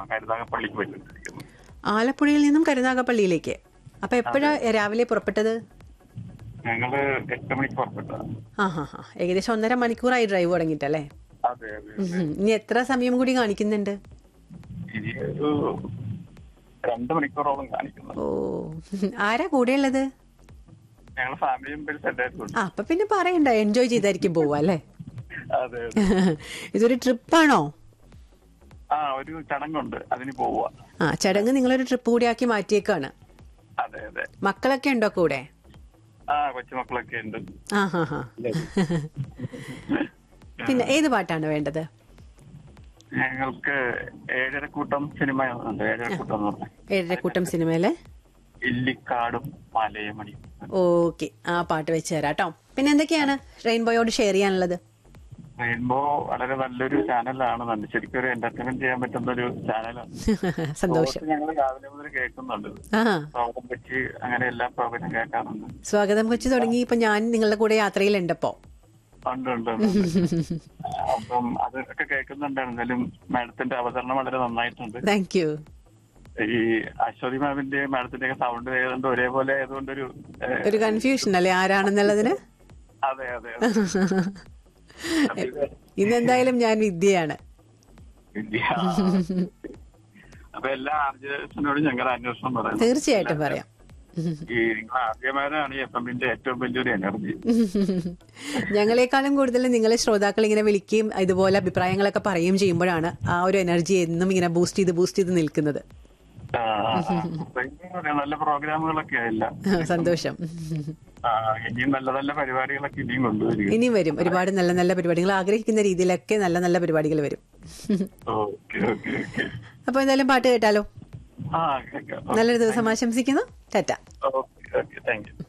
കരുതാകപ്പള്ളിക്ക് പോയിക്കൊണ്ടിരിക്കുന്നു ആലപ്പുഴയിൽ നിന്നും കരുനാഗപ്പള്ളിയിലേക്ക് അപ്പൊ എപ്പോഴാ രാവിലെ പുറപ്പെട്ടത് ഞങ്ങള് എട്ട് മണിക്ക് പുറപ്പെട്ടതാണ് ആ ഹാ ഹാ ഏകദേശം ഒന്നര മണിക്കൂറായി ഡ്രൈവ് തുടങ്ങിയിട്ടല്ലേ അതെ അതെ ഉം. ഇനി എത്ര സമയം കൂടി കാണിക്കുന്നുണ്ട് ഇനി ഒരു രണ്ട് മണിക്കൂറോളം കാണിക്കുന്നു ഓ ആരാ കൂടെയുള്ളത് ഞങ്ങൾ ഫാമിലി മെമ്പേഴ്സ് എല്ലാവരും ഉണ്ട് ആ അപ്പൊ പിന്നെ പറയണ്ട എൻജോയ് ചെയ്തായിരിക്കും പോവാ അല്ലേ അതെ അതെ ഇതൊരു ട്രിപ്പാണോ ആ ഒരു ചടങ്ങുണ്ട് അതിന് പോവുക ആ ചടങ്ങ് നിങ്ങളൊരു ട്രിപ്പ് കൂടി ആക്കി മാറ്റിയേക്കാണ് അതെ അതെ മക്കളൊക്കെ ഉണ്ടോ കൂടെ ആ കൊച്ചുമക്കളൊക്കെ ഉണ്ട് ആ ഹാ ഹാ പിന്നെ ഏത് പാട്ടാണ് വേണ്ടത് ഞങ്ങൾക്ക് ഏഴരക്കൂട്ടം സിനിമ ഉണ്ട് ഏഴരക്കൂട്ടം എന്ന് പറഞ്ഞ ഏഴരക്കൂട്ടം സിനിമയിലെ ഇല്ലിക്കാടും മലയമണിയും ഓക്കെ ആ പാട്ട് വെച്ച് തരാം കേട്ടോ പിന്നെ എന്തൊക്കെയാണ് റെയിൻബോയോട് ഷെയർ ചെയ്യാനുള്ളത് റെയിൻബോ വളരെ നല്ലൊരു ചാനലാണ് നല്ല ശരിക്കും ഒരു എന്റർടൈൻമെന്റ് ചെയ്യാൻ പറ്റുന്ന ഒരു ചാനലാണ് സന്തോഷം ഞങ്ങൾ രാവിലെ മുതൽ കേൾക്കുന്നുണ്ട് ആ സ്വാഗതം വെച്ച് അങ്ങനെ എല്ലാ പ്രോഗ്രാം കേൾക്കാറുണ്ട് സ്വാഗതം കൊച്ചു തുടങ്ങി ഇപ്പൊ ഞാൻ നിങ്ങളുടെ കൂടെ യാത്രയിലുണ്ടപ്പോ ഉണ്ട് ഉണ്ട് ഉണ്ട്. അപ്പം അതൊക്കെ കേൾക്കുന്നുണ്ടായിരുന്നാലും മാഡത്തിന്റെ അവതരണം വളരെ നന്നായിട്ടുണ്ട് താങ്ക് യു ഈ അശ്വതി മാമിന്റെ മാഡത്തിന്റെ ഒക്കെ സൗണ്ട് ഏതാണ്ട് ഒരേപോലെ ആയതുകൊണ്ടൊരു ഏഹ്, ഒരു കൺഫ്യൂഷൻ അല്ലേ ആരാണെന്നുള്ളതിന് അതെ അതെ അതെ. അപ്പൊ ഇത് ഇന്നെന്തായാലും ഞാൻ വിദ്യയാണ് ഇല്ല. അപ്പൊ എല്ലാ ആർജനോടും ഞങ്ങൾ അന്വേഷണം പറയാം തീർച്ചയായിട്ടും പറയാം ഈ നിങ്ങൾ ആദ്യമാരാണ് ഈ എഫ് എമ്മിന്റെ ഏറ്റവും വലിയൊരു എനർജി ഞങ്ങളെക്കാളും കൂടുതൽ നിങ്ങളെ ശ്രോതാക്കൾ ഇങ്ങനെ വിളിക്കുകയും ഇതുപോലെ അഭിപ്രായങ്ങളൊക്കെ പറയുകയും ചെയ്യുമ്പോഴാണ് ആ ഒരു എനർജി എന്നും ഇങ്ങനെ ബൂസ്റ്റ് ചെയ്ത് ബൂസ്റ്റ് ചെയ്ത് നിൽക്കുന്നത് ആ, അപ്പൊ ഇങ്ങനെ നല്ല പ്രോഗ്രാമുകളൊക്കെ ആയില്ല സന്തോഷം ആ, ഇനിയും നല്ല നല്ല പരിപാടികളൊക്കെ ഇനിയും കൊണ്ടുവരിക ഇനിയും വരും ഒരുപാട് നല്ല നല്ല പരിപാടികൾ ആഗ്രഹിക്കുന്ന രീതിയിലൊക്കെ നല്ല നല്ല പരിപാടികൾ വരും ഓക്കെ ഓക്കെ ഓക്കെ അപ്പൊ എന്തായാലും പാട്ട് കേട്ടാലോ ആ കേൾക്കാം നല്ലൊരു ദിവസം ആശംസിക്കുന്നു tata okay okay thank U